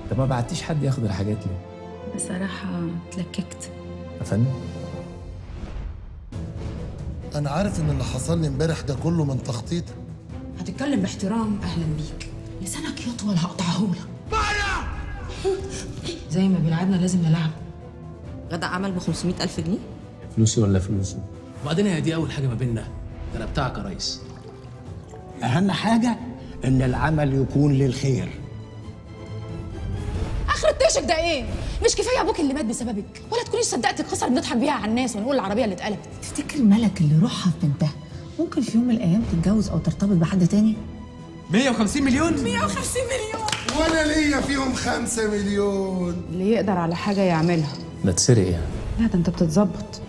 طب ما بعتيش حد ياخد الحاجات ليه بصراحة اتلككت يا فندم انا عارف ان اللي حصل لي امبارح ده كله من تخطيطك هتتكلم باحترام اهلا بيك لسانك يطول هقطعهولك زي ما بيلعبنا لازم نلعب غدا عمل ب 500 ألف جنيه فلوسي ولا فلوسه وبعدين هي دي اول حاجه ما بيننا ده انا بتاعك يا ريس أهم حاجة إن العمل يكون للخير اخر الطيشك ده ايه؟ مش كفايه ابوك اللي مات بسببك ولا تكونيش صدقتي القصه اللي بنضحك بيها على الناس ونقول العربيه اللي اتقلبت تفتكر ملك اللي روحها في بنتها ممكن في يوم من الايام تتجوز او ترتبط بحد تاني 150 مليون وانا ليا فيهم خمسة مليون اللي يقدر على حاجه يعملها ده اتسرق يعني لا ده انت بتتظبط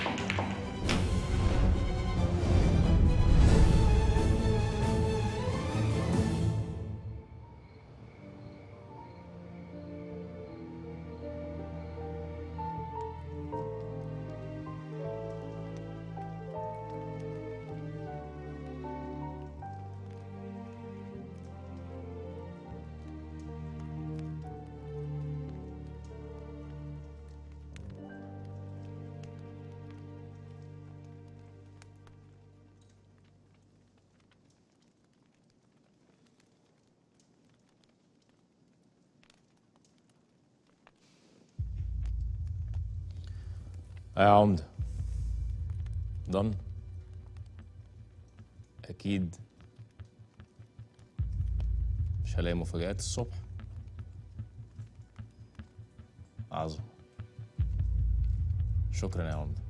يا عمدة ضن أكيد مش هلاقي مفاجآت الصبح عظم شكرا يا عمدة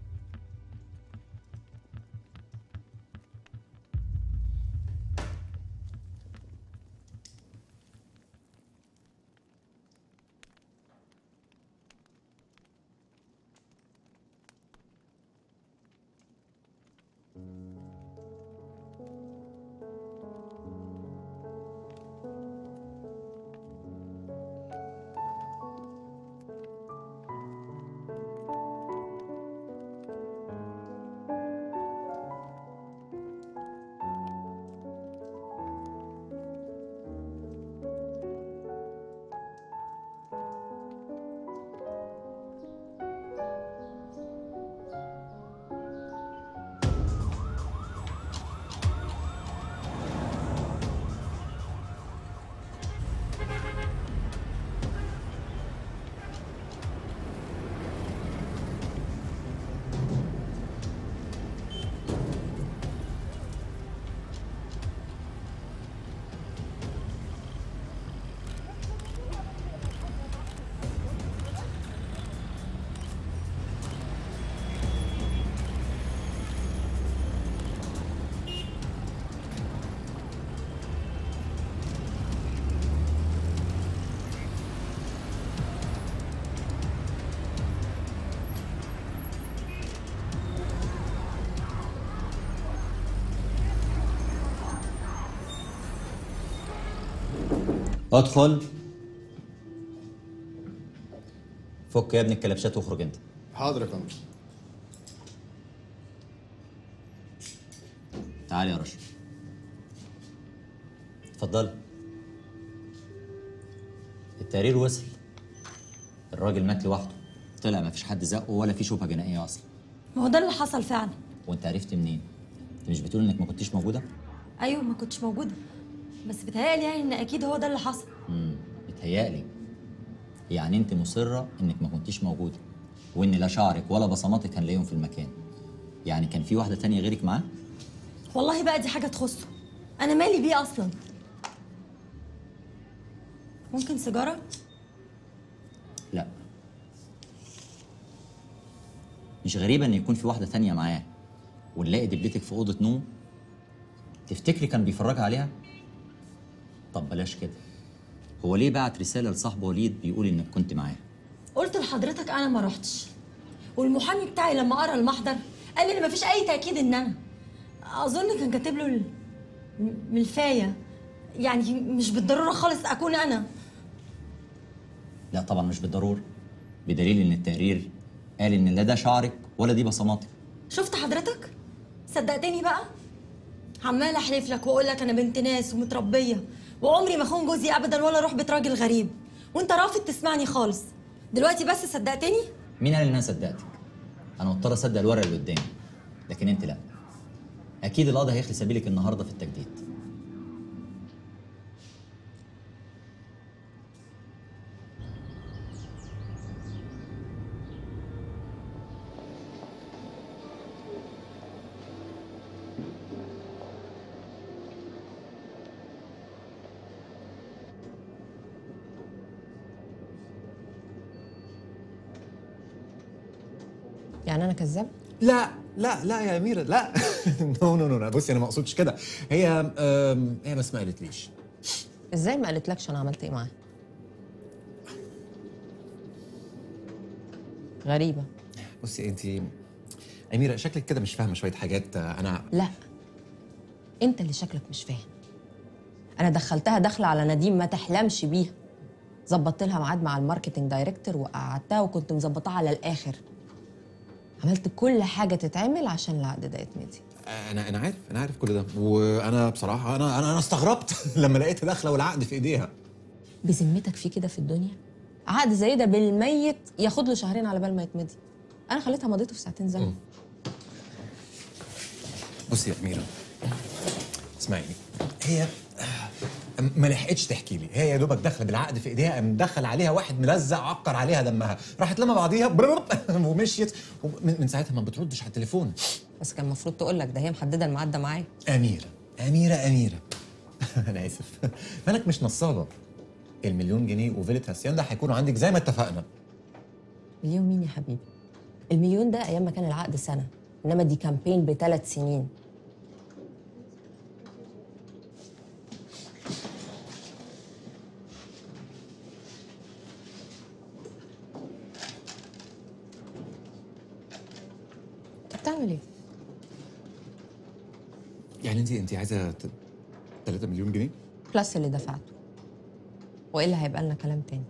ادخل فك يا ابني الكلبشات واخرج انت حاضر يا فندم تعالي يا رشا اتفضلي التقرير وصل الراجل مات لوحده طلع ما فيش حد زقه ولا في شبهه جنائيه اصلا ما هو ده اللي حصل فعلا وانت عرفت منين انت مش بتقول انك ما كنتش موجوده ايوه ما كنتش موجوده بس بتهيألي يعني ان اكيد هو ده اللي حصل امم بتهيألي يعني انت مصره انك ما كنتيش موجوده وان لا شعرك ولا بصماتك هنلاقيهم في المكان يعني كان في واحده تانية غيرك معاه والله بقى دي حاجه تخصه انا مالي بيه اصلا ممكن سيجاره لا مش غريبة إن يكون في واحدة تانية معاه ونلاقي دبلتك في أوضة نوم تفتكري كان بيفرجها عليها؟ طب بلاش كده هو ليه بعت رسالة لصاحبه وليد بيقول إنك كنت معاه؟ قلت لحضرتك انا ما رحتش والمحامي بتاعي لما قرا المحضر قال لي ان مفيش اي تاكيد ان انا اظن كان كاتب له ال- م- ملفايه يعني مش بالضروره خالص اكون انا لا طبعا مش بالضرورة بدليل إن التقرير قال إن لا ده شعرك ولا دي بصماتك شفت حضرتك صدقتني بقى عمال احلف لك واقول لك انا بنت ناس ومتربيه وعمري ما اخون جوزي ابدا ولا اروح بيت راجل غريب وانت رافض تسمعني خالص دلوقتي بس صدقتني مين قال ان انا صدقتك؟ انا مضطر اصدق الورق اللي قدامي لكن انت لا اكيد القاضي هيخلي سبيلك النهارده في التجديد يعني انا كذاب لا لا لا يا اميره لا نو نو نو بصي انا ما اقصدش كده هي أم، هي بس ما قالتليش ازاي ما قالتلكش انا عملت ايه معاها غريبه بصي انت اميره شكلك كده مش فاهمه شويه حاجات آه، انا لا انت اللي شكلك مش فاهم انا دخلتها داخله على نديم ما تحلمش بيها ظبطت لها ميعاد مع الماركتنج دايركتور وقعدتها وكنت مظبطاها على الاخر عملت كل حاجه تتعمل عشان العقد ده يتمضي انا انا عارف انا عارف كل ده وانا بصراحه انا انا انا استغربت لما لقيت داخله والعقد في ايديها بذمتك في كده في الدنيا عقد زي ده بالميت ياخد له شهرين على بال ما يتمضي انا خليتها مضيته في ساعتين زمن بصي يا اميره اسمعيني هي ما لحقتش تحكي لي هي يا دوبك داخله بالعقد في ايديها قام دخل عليها واحد ملزق عكر عليها دمها راحت لما بعضيها بررب ومشيت ومن من ساعتها ما بتردش على التليفون بس كان المفروض تقول لك ده هي محدده الميعاد ده معايا اميره اميره اميره انا اسف مالك مش نصابه المليون جنيه وفيلة هاسيان ده هيكونوا عندك زي ما اتفقنا مليون مين يا حبيبي المليون ده ايام ما كان العقد سنه انما دي كامبين بثلاث سنين انت بتعمل ايه؟ يعني انت انت عايزه 3 مليون جنيه بلس اللي دفعته والا هيبقى لنا كلام تاني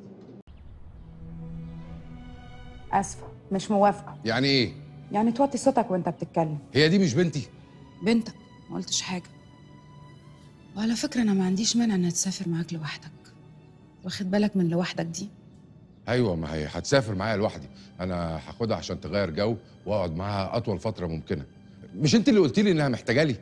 اسفه مش موافقه يعني ايه؟ يعني توطي صوتك وانت بتتكلم هي دي مش بنتي؟ بنتك ما قلتش حاجة وعلى فكرة أنا ما عنديش مانع إنها تسافر معاك لوحدك واخد بالك من لوحدك دي ايوه ما هي هتسافر معايا لوحدي انا هاخدها عشان تغير جو واقعد معاها اطول فتره ممكنه مش انت اللي قلت لي انها محتاجه لي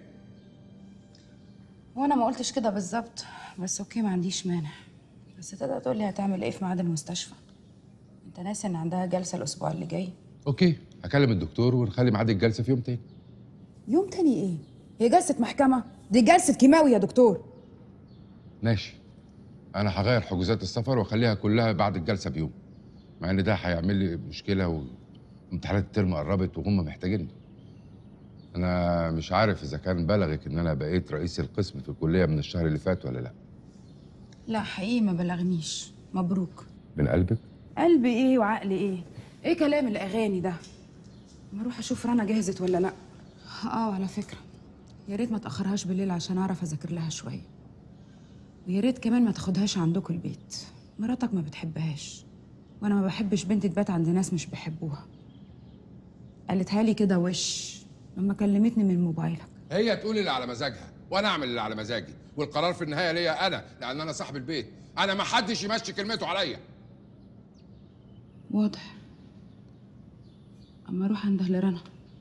وأنا ما قلتش كده بالظبط بس أوكي ما عنديش مانع بس تقدر تقول لي هتعمل إيه في ميعاد المستشفى أنت ناسي إن عندها جلسة الأسبوع اللي جاي اوكي هكلم الدكتور ونخلي ميعاد الجلسه في يوم تاني يوم تاني ايه هي جلسه محكمه دي جلسه كيماوي يا دكتور ماشي انا هغير حجوزات السفر واخليها كلها بعد الجلسه بيوم مع ان ده هيعمل لي مشكله وامتحانات الترم قربت وهم محتاجيني انا مش عارف اذا كان بلغك ان انا بقيت رئيس القسم في الكليه من الشهر اللي فات ولا لا لا حقيقي ما بلغنيش مبروك من قلبك قلبي ايه وعقلي ايه ايه كلام الاغاني ده ما اروح اشوف رنا جهزت ولا لا اه على فكرة يا ريت ما تأخرهاش بالليل عشان أعرف أذاكر لها شوية ويا ريت كمان ما تاخدهاش عندكم البيت مراتك ما بتحبهاش وأنا ما بحبش بنتي تبات عند ناس مش بيحبوها قالتها لي كده وش لما كلمتني من موبايلك هي تقول اللي على مزاجها وانا اعمل اللي على مزاجي والقرار في النهايه ليا انا لان انا صاحب البيت انا ما حدش يمشي كلمته عليا واضح أما أروح أنده لرنا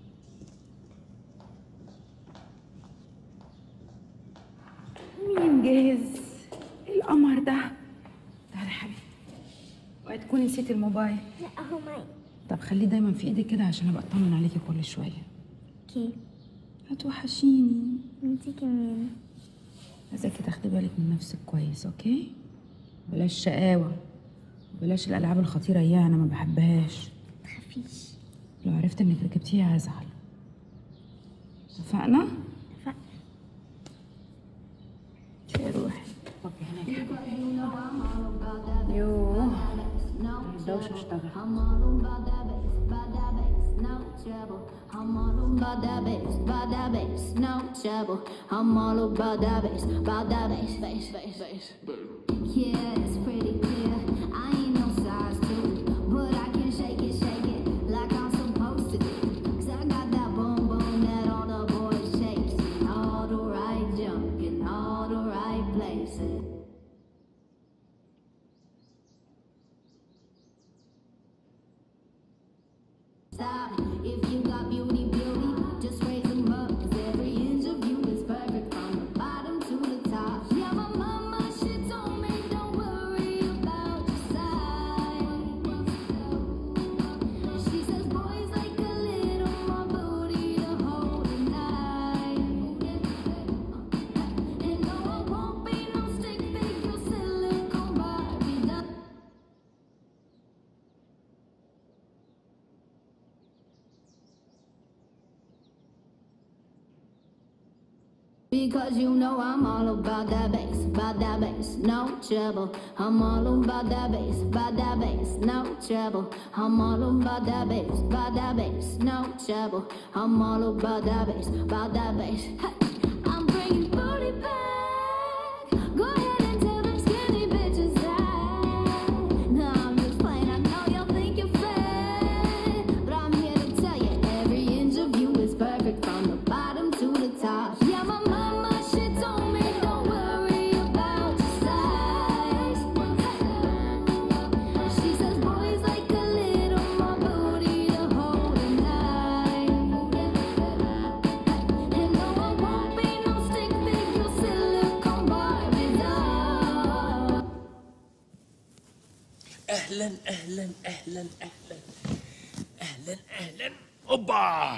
مين جاهز إيه القمر ده تعالى يا حبيبي اوعي تكوني نسيتي الموبايل لا هو معي طب خليه دايما في إيدك كده عشان أبقى أطمن عليكي كل شوية اوكي هتوحشيني انتي كمان عايزاكي تاخدي بالك من نفسك كويس أوكي بلاش شقاوة بلاش الألعاب الخطيرة إياها أنا ما بحبهاش تخافيش لو عرفت إنك ركبتيها هزعل اتفقنا؟ اتفقنا يا روحي طبي هناك يا حبيبي. يوه الدوشة اشتغل I'm all about that bass, about that bass, no trouble. I'm all about that bass, about that bass, bass, bass, bass. Yeah, it's pretty clear. I ain't no size two, but I can shake it, shake it like I'm supposed to do. 'Cause I got that boom boom that all the boys shake. All the right junk in all the right places. stop. If you got beauty, beauty, just raise them up. 'Cause every inch of you is perfect from the bottom to the top. Yeah, my mama, she told me don't worry about your size. She says boys like a little more booty to hold tonight. And no, I won't be no stick figure silicone Barbie doll. Because you know I'm all about that bass, about that bass, no trouble. I'm all about that bass, about that bass, no trouble. I'm all about that bass, about that bass, no trouble. I'm all about that bass, about that bass. Hey, I'm bringing booty back. Go ahead and tell them skinny bitches that. No, I'm just playing. I know y'all think you're fat, but I'm here to tell you every inch of you is perfect from the bottom to the top. Yeah, my mama, she told me don't worry about your size. She says boys like a little more booty to hold tonight. And no, I won't be no stick figure silicone Barbie doll. اهلا اهلا اهلا اهلا اهلا اهلا اوبا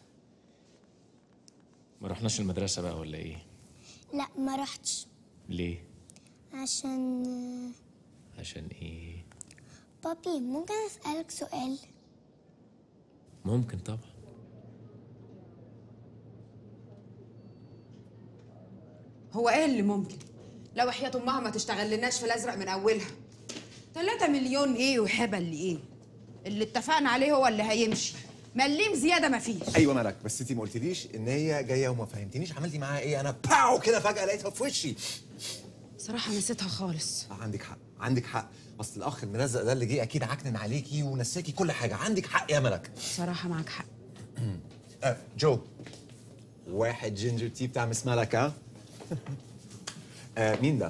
ما رحناش المدرسه بقى ولا ايه لا ما رحتش ليه عشان عشان ايه بابي ممكن أسألك سؤال ممكن طبعا هو ايه اللي ممكن لو وحياة امها ما تشتغل لناش في الازرق من اولها 3 مليون ايه وهبل ايه اللي اتفقنا عليه هو اللي هيمشي مليم زياده مفيش ايوه مالك بس انت ما قلتليش ان هي جايه وما فهمتنيش عملتي معاها ايه انا باو كده فجاه لقيتها في وشي صراحه نسيتها خالص آه، عندك حق عندك حق اصل الاخ الملزق ده اللي جه اكيد عكنن عليكي ونساكي كل حاجه عندك حق يا ملك صراحه معاك حق آه جو واحد جينجر تي بتاع مس ملك ها آه مين ده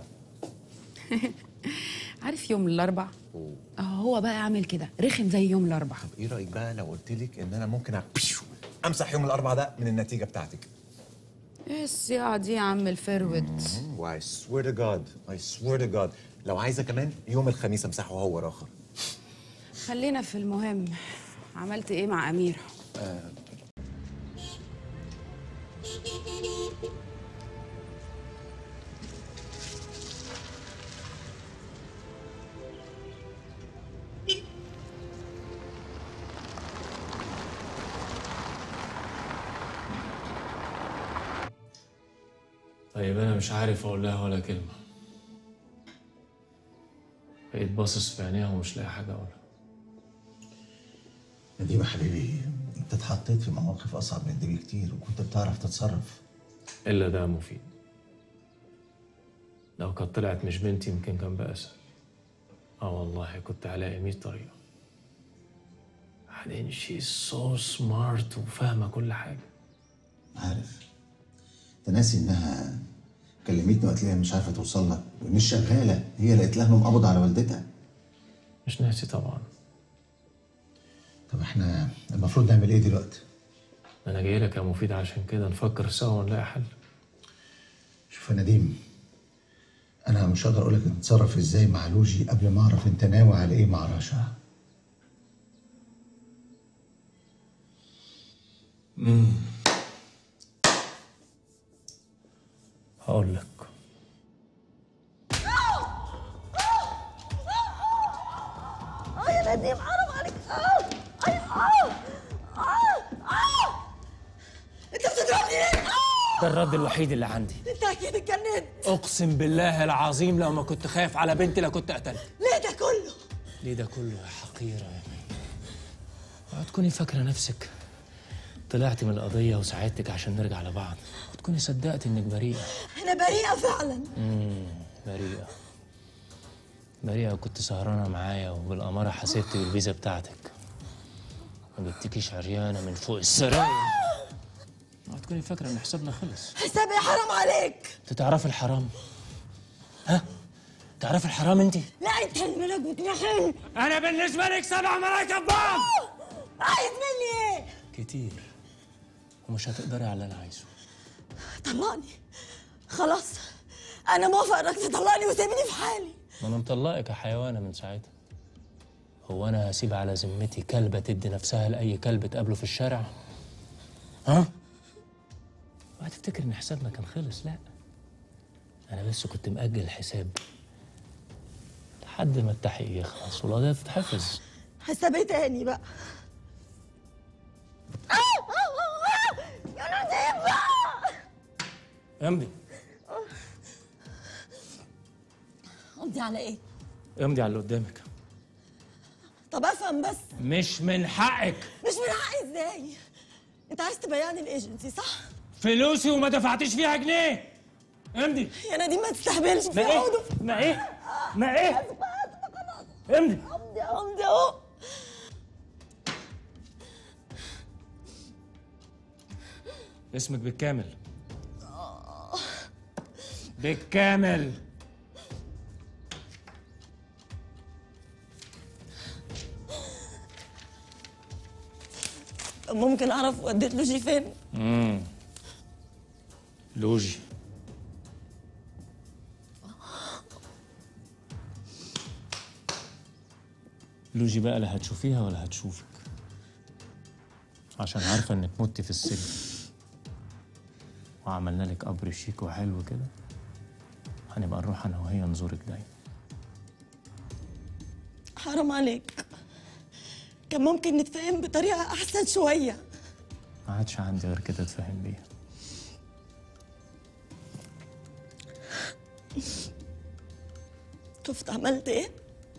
عارف يوم الاربع اه هو بقى عامل كده رخم زي يوم الاربع ايه رايك بقى لو قلت لك ان انا ممكن أبشو امسح يوم الاربعاء ده من النتيجه بتاعتك ايه الصياعه دي يا عم الفرود واي سوير تو جاد اي سوير تو جاد لو عايزه كمان يوم الخميس امسحه هو راخر خلينا في المهم عملت ايه مع اميره آه طيب انا مش عارف اقول لها ولا كلمه بقيت باصص في عينيها ومش لاقي حاجه اقولها نديم يا حبيبي انت اتحطيت في مواقف اصعب من دي بكتير وكنت بتعرف تتصرف الا ده مفيد لو كانت طلعت مش بنتي يمكن كان بقى اسهل اه والله كنت هلاقي 100 طريقه بعدين شي سو سمارت وفاهمه كل حاجه عارف انت ناسي انها كلمتني وقالت لي مش عارفه توصل لك وان الشغاله هي اللي قالت لها انهم قبضوا على والدتها مش ناسي طبعا طب احنا المفروض نعمل ايه دلوقتي؟ انا جاي لك يا مفيد عشان كده نفكر سوا ونلاقي حل شوف يا نديم انا مش هقدر اقول لك تتصرف ازاي مع لوجي قبل ما اعرف انت ناوي على ايه مع رشا امم هقول لك اه يا نديم حرام عليك اه اه اه اه اه انت بتضربني ليه؟ آه! ده الرد الوحيد اللي عندي انت اكيد اتجننت اقسم بالله العظيم لو ما كنت خايف على بنتي لكنت قتلت ليه ده كله؟ ليه ده كله يا حقيره يا اوعى تكوني فاكره نفسك طلعت من القضيه وساعدتك عشان نرجع لبعض وتكوني صدقت انك بريئه انا بريئه فعلا امم بريئه بريئه وكنت سهرانه معايا وبالاماره حسبت بالفيزا بتاعتك ما جبتكيش عريانه من فوق السراير اوعى تكوني فاكره ان حسابنا خلص حسابي حرام عليك انت تعرفي الحرام ها تعرفي الحرام انت لا انت اللي مالك بتنحل انا بالنسبه لك سبع ملايكه ببعض عايز مني ايه كتير ومش هتقدري على اللي انا عايزه طلقني خلاص انا موافقه انك تطلقني وتسيبني في حالي ما انا مطلقك يا حيوانه من ساعتها هو انا هسيب على ذمتي كلبه تدي نفسها لاي كلب تقابله في الشارع ها وهتفتكر ان حسابنا كان خلص لا انا بس كنت مأجل الحساب لحد ما التحقيق يخلص والقضيه تتحفظ حساب ايه تاني بقى آه، آه، آه، يا نديم بقى امضي امضي على ايه امضي على اللي قدامك طب افهم بس مش من حقك مش من حقي ازاي انت عايز تبيعني الايجنسي صح فلوسي وما دفعتيش فيها جنيه امضي يا نديم ما تستهبلش ما ايه عقده. ما ايه ما ايه امضي امضي امضي اهو اسمك بالكامل بالكامل ممكن اعرف وديت لوجي فين امم لوجي لوجي بقى لا هتشوفيها ولا هتشوفك عشان عارفة انك مت في السجن وعملنا لك قبر شيك وحلو كده هنبقى نروح انا وهي نزورك دايما حرام عليك كان ممكن نتفاهم بطريقه احسن شويه ما عادش عندي غير كده اتفاهم بيها شفت عملت ايه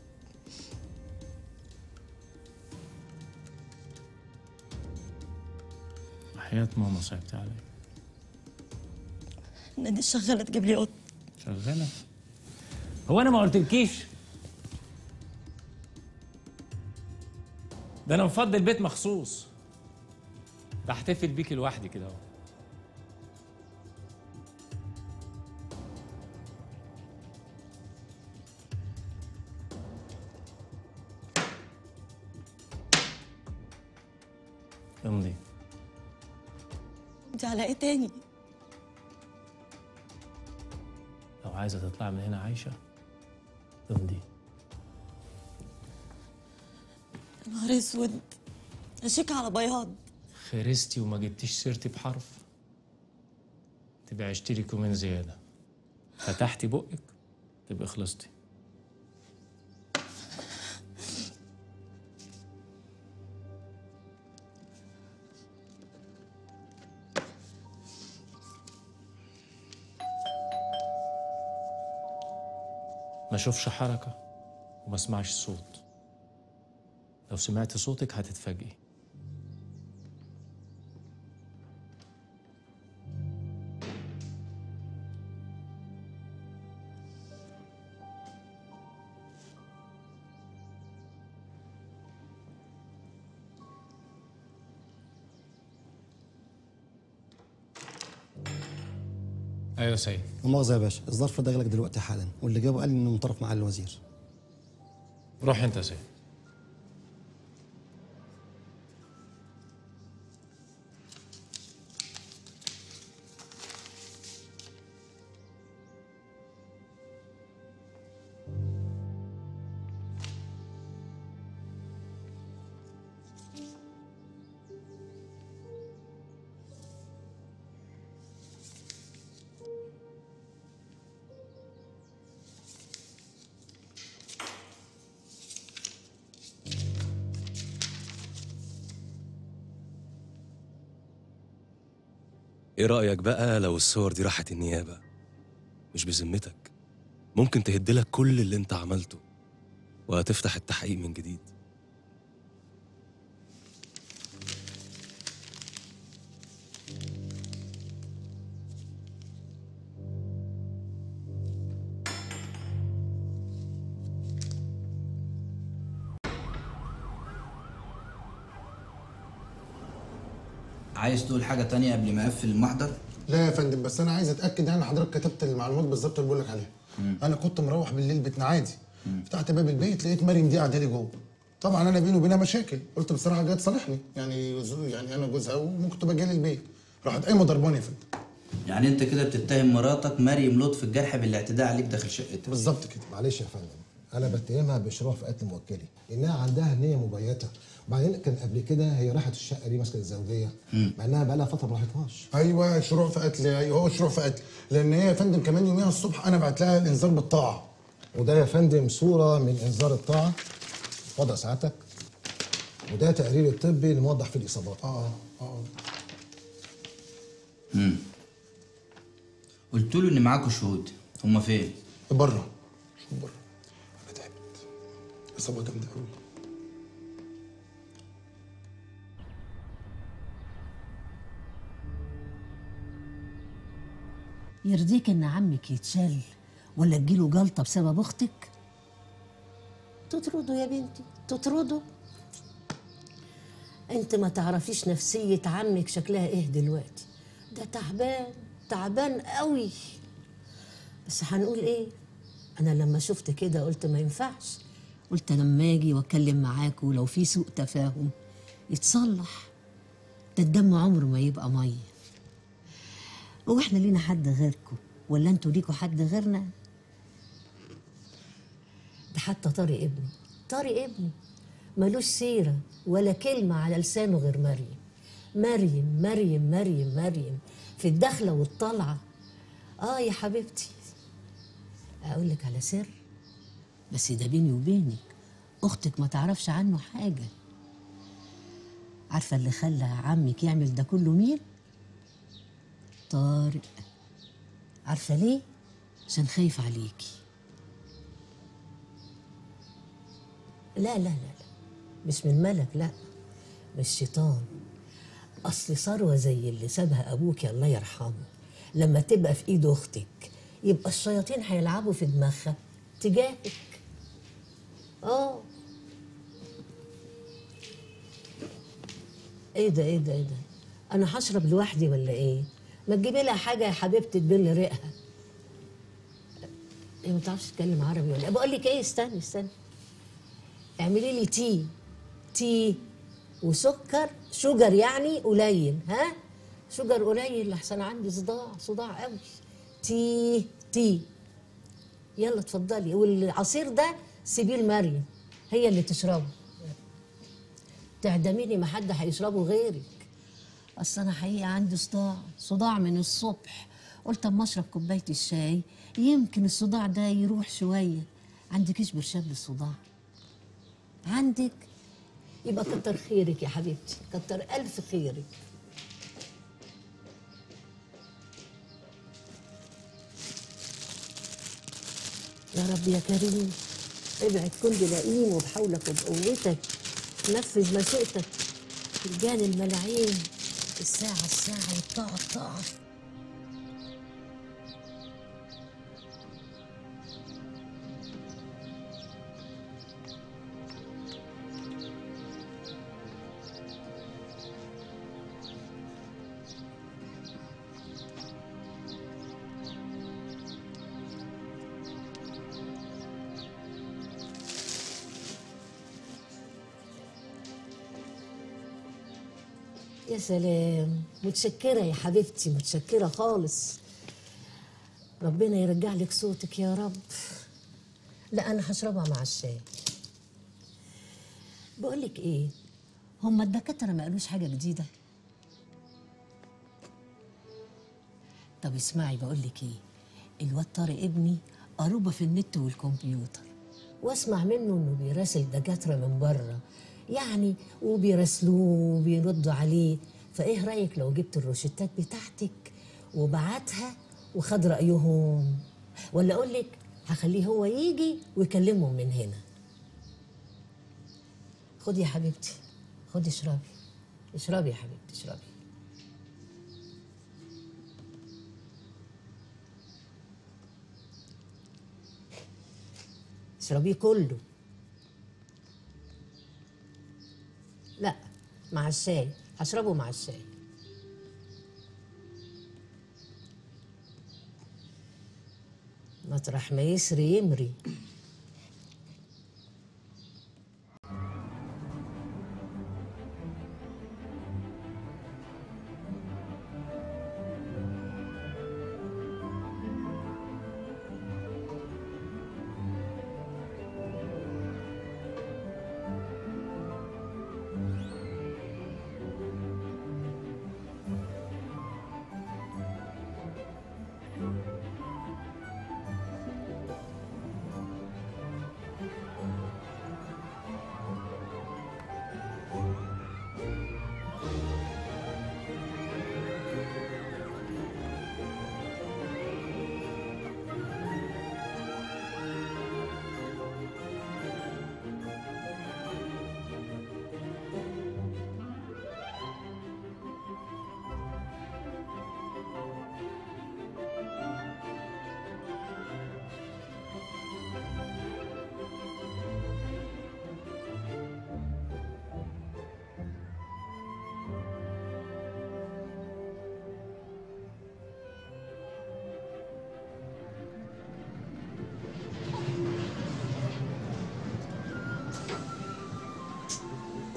حياة ماما صعبت عليا نادي الشغاله تجيب لي قط شغالة هو انا ما قلتلكيش ده انا مفضي البيت مخصوص ده احتفل بيكي لوحدي كده اهو امضي دي على ايه تاني لو عايزة تطلع من هنا عايشة امضي يا نهار اسود اشيك على بياض خرستي وما جبتيش سيرتي بحرف تبقى عشتي لك يومين زيادة فتحتي بقك تبقى خلصتي ما اشوفش حركة وما اسمعش صوت لو سمعت صوتك هتتفاجئي ايوه سيد مؤاخذة يا باشا الظرف ده جالك دلوقتي حالا واللي جابه قال لي انه من طرف معالي الوزير روح انت يا سيد ايه رأيك بقى لو الصور دي راحت النيابة مش بذمتك ممكن تهدلك كل اللي انت عملته وهتفتح التحقيق من جديد عايز تقول حاجة تانية قبل ما أقفل المحضر؟ لا يا فندم بس انا عايز اتاكد يعني حضرتك كتبت المعلومات بالظبط اللي بقول لك عليها انا كنت مروح بالليل بيتنا عادي فتحت باب البيت لقيت مريم دي قاعده لي جوه طبعا انا بيني وبينها مشاكل قلت بصراحه جايه تصالحني يعني زو- يعني انا جوزها وممكن تبقى جايه لي البيت راحت قايمه ضرباني يا فندم يعني انت كده بتتهم مراتك مريم لطفي الجرح بالاعتداء عليك داخل شقتك بالظبط كده معلش يا فندم انا بتهمها بشروع في قتل موكلي لانها عندها نيه مبيته وبعدين كان قبل كده هي راحت الشقه دي ماسكه الزوجيه مع انها بقى لها فتره ما راحتهاش ايوه شروع في قتل ايوه هو شروع في قتل لان هي يا فندم كمان يوميها الصبح انا بعت لها الانذار بالطاعه وده يا فندم صوره من انذار الطاعه وضع ساعتك وده تقرير الطبي اللي موضح فيه الاصابات اه اه امم قلت له ان معاكوا شهود هما فين بره شو بره انا تعبت اصابه جامده قوي يرضيك ان عمك يتشل ولا تجيله جلطه بسبب اختك تطرده يا بنتي تطرده انت ما تعرفيش نفسيه عمك شكلها ايه دلوقتي ده تعبان تعبان قوي بس هنقول ايه انا لما شفت كده قلت ما ينفعش قلت لما اجي واتكلم معاكوا لو في سوء تفاهم يتصلح ده الدم عمره ما يبقى ميه هو احنا لينا حد غيركم ولا انتوا ليكوا حد غيرنا ده حتى طارق ابني طارق ابني ملوش سيرة ولا كلمة على لسانه غير مريم مريم مريم مريم مريم في الدخلة والطلعة اه يا حبيبتي اقول لك على سر بس ده بيني وبينك اختك ما تعرفش عنه حاجة عارفة اللي خلى عمك يعمل ده كله مين؟ طارق عارفة ليه؟ عشان خايف عليكي لا لا لا لا مش من ملك لا مش شيطان أصل ثروة زي اللي سابها أبوك الله يرحمه لما تبقى في إيد أختك يبقى الشياطين هيلعبوا في دماغها تجاهك اه ايه ده ايه ده ايه ده انا هشرب لوحدي ولا ايه ما تجيبي لها حاجه يا حبيبتي تبل ريقها ايه ما بتعرفش تتكلم عربي ولا ايه بقول لك ايه استني استني اعملي لي تي تي وسكر شجر يعني قليل ها شجر قليل لحسن عندي صداع صداع قوي تي تي يلا اتفضلي والعصير ده سيبيه لمريم هي اللي تشربه تعدميني ما حد هيشربه غيرك اصل انا حقيقه عندي صداع صداع من الصبح قلت اما اشرب كوبايه الشاي يمكن الصداع ده يروح شويه عندكيش برشام للصداع عندك يبقى كتر خيرك يا حبيبتي كتر الف خيرك يا رب يا كريم ابعد كل لئيم وبحولك وبقوتك نفذ مشيئتك رجال الملاعين الساعة الساعة والطاعة الطاعة يا سلام متشكرة يا حبيبتي متشكرة خالص ربنا يرجع لك صوتك يا رب لا أنا هشربها مع الشاي بقول لك إيه هما الدكاترة ما قالوش حاجة جديدة طب اسمعي بقول لك إيه الواد طارق ابني قروبة في النت والكمبيوتر واسمع منه انه بيراسل دكاتره من بره يعني وبيراسلوه وبيردوا عليه فايه رايك لو جبت الروشتات بتاعتك وبعتها وخد رايهم ولا اقول لك هخليه هو يجي ويكلمهم من هنا خدي يا حبيبتي خدي اشربي اشربي يا حبيبتي اشربي اشربيه كله لا مع الشاي هشربه مع الشاي مطرح ما يسري يمري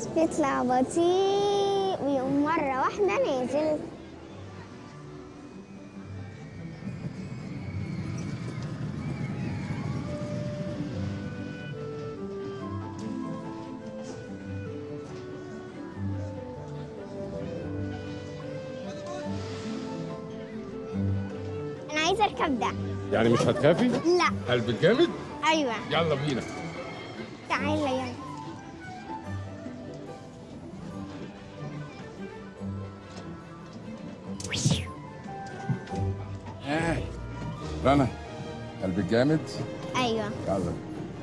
يطلع بطيء ويقوم مرة واحدة نازل أنا عايزة أركب ده يعني مش هتخافي؟ لا قلبك جامد؟ أيوة يلا بينا تعالى يلا آه. رنا قلبك جامد؟ أيوة يلا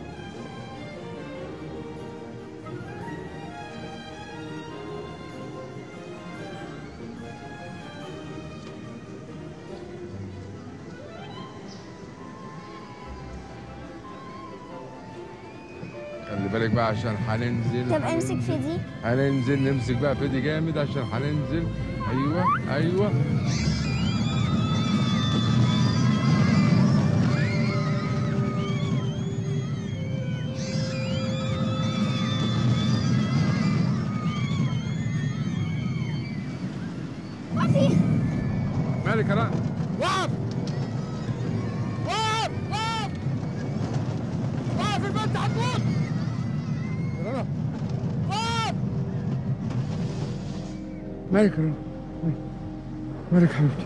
خلي بالك بقى عشان هننزل طب امسك في دي هننزل نمسك بقى في دي جامد عشان هننزل ايوه ايوه وقفي مالك يا رنا وقف وقف وقف وقف البنت هتموت يا رنا وقف مالك يا رنا مالك حبيبتي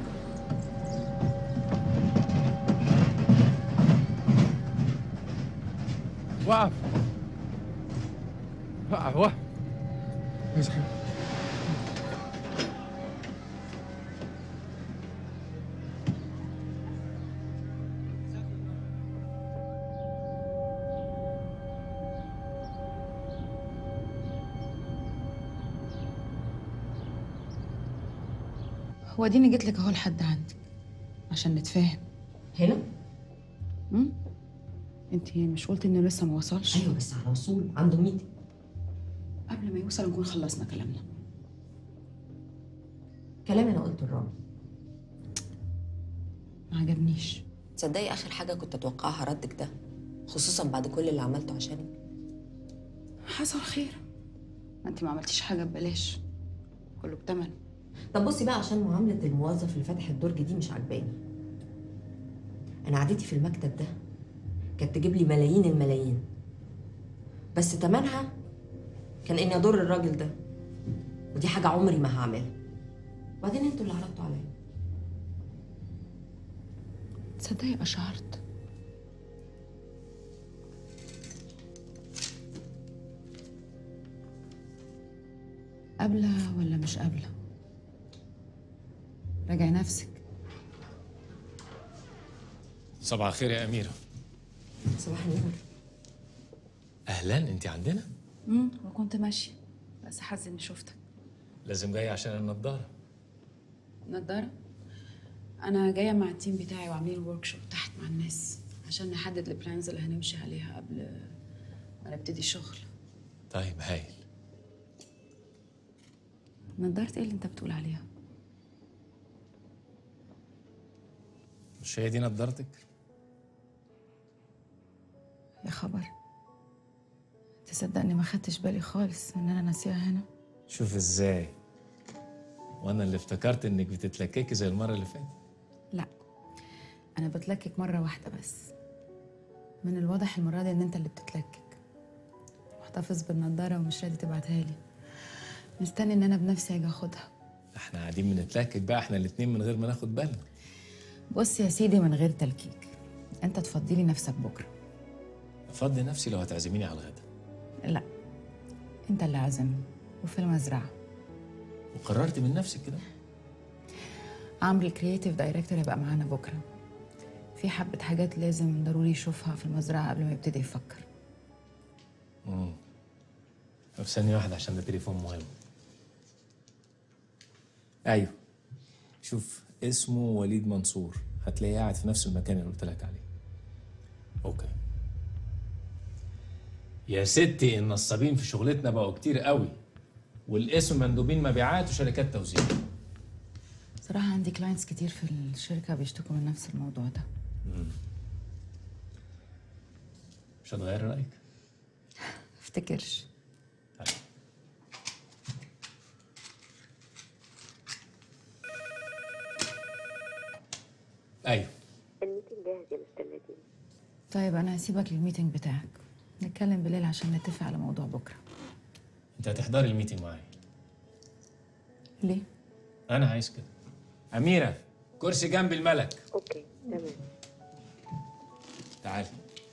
وقف وقف وقف بس حبيبتي هو اديني جيت لك اهو لحد عندك عشان نتفاهم هنا؟ امم انت مش قلتي انه لسه ما وصلش ايوه بس على وصول عنده ميتنج قبل ما يوصل نكون خلصنا كلامنا كلام انا قلته لرامي ما عجبنيش تصدقي اخر حاجه كنت اتوقعها ردك ده خصوصا بعد كل اللي عملته عشانك حصل خير ما انت ما عملتيش حاجه ببلاش كله بتمن طب بصي بقى عشان معامله الموظف اللي فاتح الدرج دي مش عجباني انا قعدتي في المكتب ده كانت تجيب لي ملايين الملايين بس تمنها كان اني اضر الراجل ده ودي حاجه عمري ما هعملها وبعدين انتوا اللي عرضتوا عليا تصدقي اشعرت قابلة ولا مش قابلة راجعي نفسك صباح الخير يا أميرة صباح النور أهلا أنت عندنا؟ امم وكنت ماشية بس حاسة اني شفتك لازم جاي عشان النضارة نضارة انا جاية مع التيم بتاعي وعاملين ورك شوب تحت مع الناس عشان نحدد البلانز اللي هنمشي عليها قبل ما نبتدي الشغل طيب هايل نضارة ايه اللي انت بتقول عليها مش هي دي نضارتك؟ يا خبر تصدقني ما خدتش بالي خالص ان انا ناسيها هنا شوف ازاي وانا اللي افتكرت انك بتتلككي زي المره اللي فاتت لا انا بتلكك مره واحده بس من الواضح المره دي ان انت اللي بتتلكك محتفظ بالنضاره ومش راضي تبعتها لي مستني ان انا بنفسي اجي اخدها احنا قاعدين بنتلكك بقى احنا الاتنين من غير ما ناخد بالنا بص يا سيدي من غير تلكيك انت تفضي لي نفسك بكره افضي نفسي لو هتعزميني على الغدا لا انت اللي عازمني وفي المزرعه وقررت من نفسك كده عمرو الكرييتيف دايركتور هيبقى معانا بكره في حبه حاجات لازم ضروري يشوفها في المزرعه قبل ما يبتدي يفكر امم طب ثانية واحدة عشان ده تليفون مهم ايوه شوف اسمه وليد منصور هتلاقيه قاعد في نفس المكان اللي قلت لك عليه اوكي يا ستي النصابين في شغلتنا بقوا كتير قوي والاسم مندوبين مبيعات وشركات توزيع صراحه عندي كلاينتس كتير في الشركه بيشتكوا من نفس الموضوع ده مم. مش هتغير رايك افتكرش ايوه الميتنج جاهز يا مستر نديم طيب انا هسيبك للميتنج بتاعك نتكلم بالليل عشان نتفق على موضوع بكره انت هتحضري الميتنج معايا ليه انا عايز كده اميره كرسي جنب الملك اوكي تمام تعالي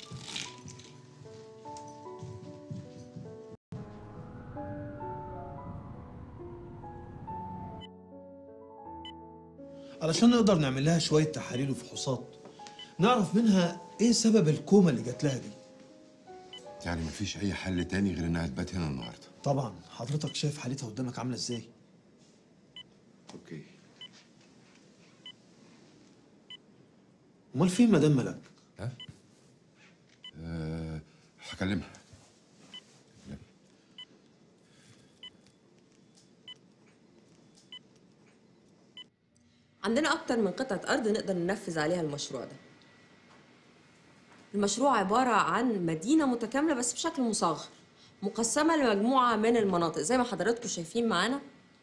علشان نقدر نعمل لها شويه تحاليل وفحوصات نعرف منها ايه سبب الكوما اللي جات لها دي يعني مفيش اي حل تاني غير انها تبات هنا النهارده طبعا حضرتك شايف حالتها قدامك عامله ازاي اوكي امال فين مدام ملك أه هكلمها عندنا أكتر من قطعة أرض نقدر ننفذ عليها المشروع ده المشروع عبارة عن مدينة متكاملة بس بشكل مصغر مقسمة لمجموعة من المناطق زي ما حضراتكم شايفين معانا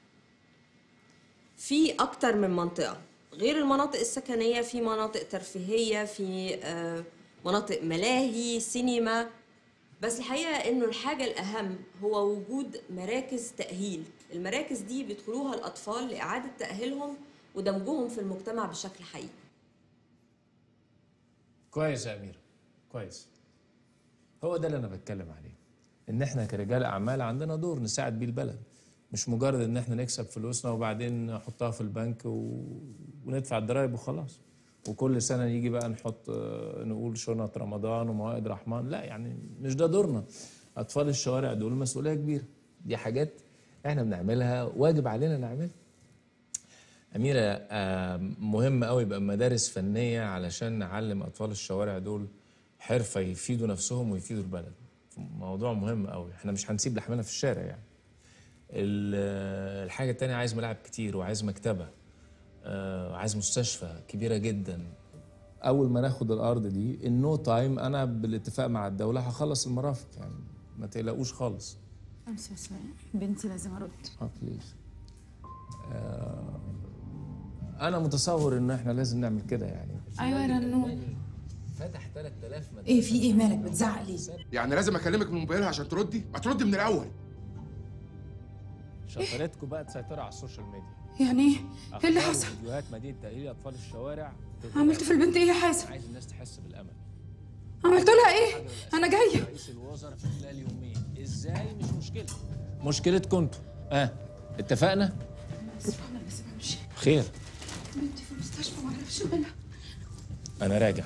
في أكتر من منطقة غير المناطق السكنية في مناطق ترفيهية في آه، مناطق ملاهي سينما بس الحقيقة إنه الحاجة الأهم هو وجود مراكز تأهيل المراكز دي بيدخلوها الأطفال لإعادة تأهيلهم ودمجهم في المجتمع بشكل حقيقي كويس يا اميره كويس هو ده اللي انا بتكلم عليه ان احنا كرجال اعمال عندنا دور نساعد بيه البلد مش مجرد ان احنا نكسب فلوسنا وبعدين نحطها في البنك و... وندفع الضرايب وخلاص وكل سنه يجي بقى نحط آه، نقول شنط رمضان وموائد رحمن لا يعني مش ده دورنا اطفال الشوارع دول مسؤوليه كبيره دي حاجات احنا بنعملها واجب علينا نعملها أميرة آه، مهم قوي يبقى مدارس فنية علشان نعلم أطفال الشوارع دول حرفة يفيدوا نفسهم ويفيدوا البلد موضوع مهم قوي احنا مش هنسيب لحمنا في الشارع يعني ال- الحاجة التانية عايز ملاعب كتير وعايز مكتبة آه، وعايز مستشفى كبيرة جدا أول ما ناخد الأرض دي النو تايم أنا بالاتفاق مع الدولة هخلص المرافق يعني ما تقلقوش خالص امسي اسماء بنتي لازم ارد اه بليز آه، انا متصور ان احنا لازم نعمل كده يعني ايوه يا رنو فتح 3000 مدرسه ايه في ايه مالك بتزعق ليه يعني لازم اكلمك من موبايلها عشان تردي ما تردي من الاول شطارتكم بقى تسيطروا على السوشيال ميديا يعني ايه ايه اللي أخبار حصل وفيديوهات مدينه تأهيل اطفال الشوارع عملت في البنت ايه يا حازم عايز الناس تحس بالامل عملت لها ايه انا جايه رئيس الوزراء في خلال يومين ازاي مش مشكله مشكلتكم انتوا اه اتفقنا سبحان الله لازم امشي خير بنتي في المستشفى ما اعرفش مالها انا راجع